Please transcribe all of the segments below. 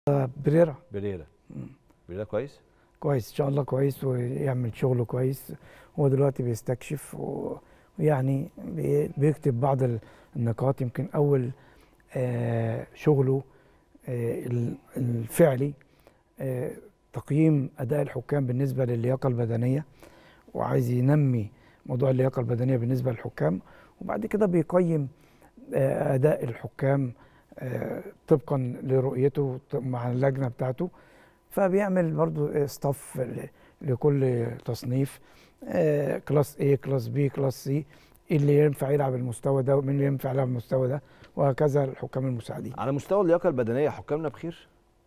بريرا بريرا بريرا كويس كويس ان شاء الله كويس ويعمل شغله كويس هو دلوقتي بيستكشف و- ويعني بي- بيكتب بعض النقاط يمكن اول آه، شغله آه، ال- الفعلي آه، تقييم اداء الحكام بالنسبه للياقه البدنيه وعايز ينمي موضوع اللياقه البدنيه بالنسبه للحكام وبعد كده بيقيم آه، اداء الحكام آه، طبقا لرؤيته مع اللجنه بتاعته فبيعمل برضو ستاف ل- لكل تصنيف آه، كلاس A كلاس B كلاس C اللي ينفع يلعب المستوى ده ومين اللي ينفع يلعب المستوى ده وهكذا الحكام المساعدين على مستوى اللياقه البدنيه حكامنا بخير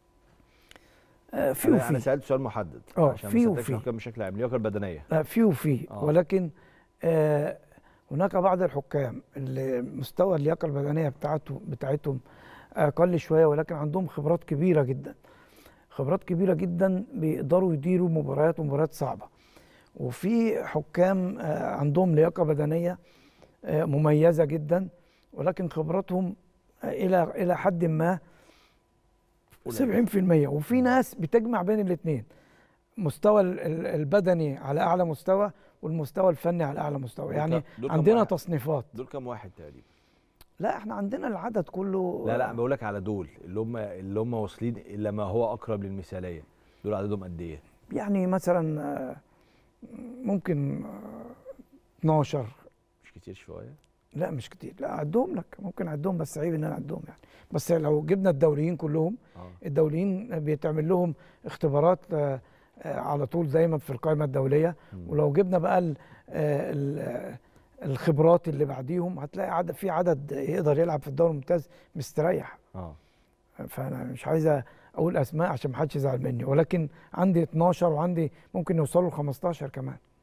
آه، في انا انا وفي سالت سؤال محدد آه، عشان في ما سالتكش وفي. الحكام بشكل عام اللياقه البدنيه آه، في وفي آه. ولكن آه، هناك بعض الحكام اللي مستوى اللياقه البدنيه بتاعته بتاعتهم اقل شويه ولكن عندهم خبرات كبيره جدا خبرات كبيره جدا بيقدروا يديروا مباريات ومباريات صعبه وفي حكام آه، عندهم لياقه بدنيه آه، مميزه جدا ولكن خبراتهم آه، الى الى حد ما 70% وفي ناس بتجمع بين الاثنين مستوى ال- ال- البدني على اعلى مستوى والمستوى الفني على اعلى مستوى دول يعني كم- دول كم عندنا واحد؟ تصنيفات دول كام واحد تقريبا لا احنا عندنا العدد كله لا لا بقول لك على دول اللي هم اللي هم واصلين الى ما هو اقرب للمثاليه دول عددهم قد ايه يعني مثلا آه، ممكن آه، 12 مش كتير شويه لا مش كتير لا اعدهم لك ممكن اعدهم بس عيب ان انا اعدهم يعني بس لو جبنا الدوليين كلهم اه الدوليين بيتعمل لهم اختبارات آه، آه، على طول دايما في القائمه الدوليه مم. ولو جبنا بقى ال ال الخبرات اللي بعديهم هتلاقي عدد في عدد يقدر يلعب في الدوري الممتاز مستريح اه فانا مش عايز اقول اسماء عشان ما حدش يزعل مني ولكن عندي 12 وعندي ممكن يوصلوا ل 15 كمان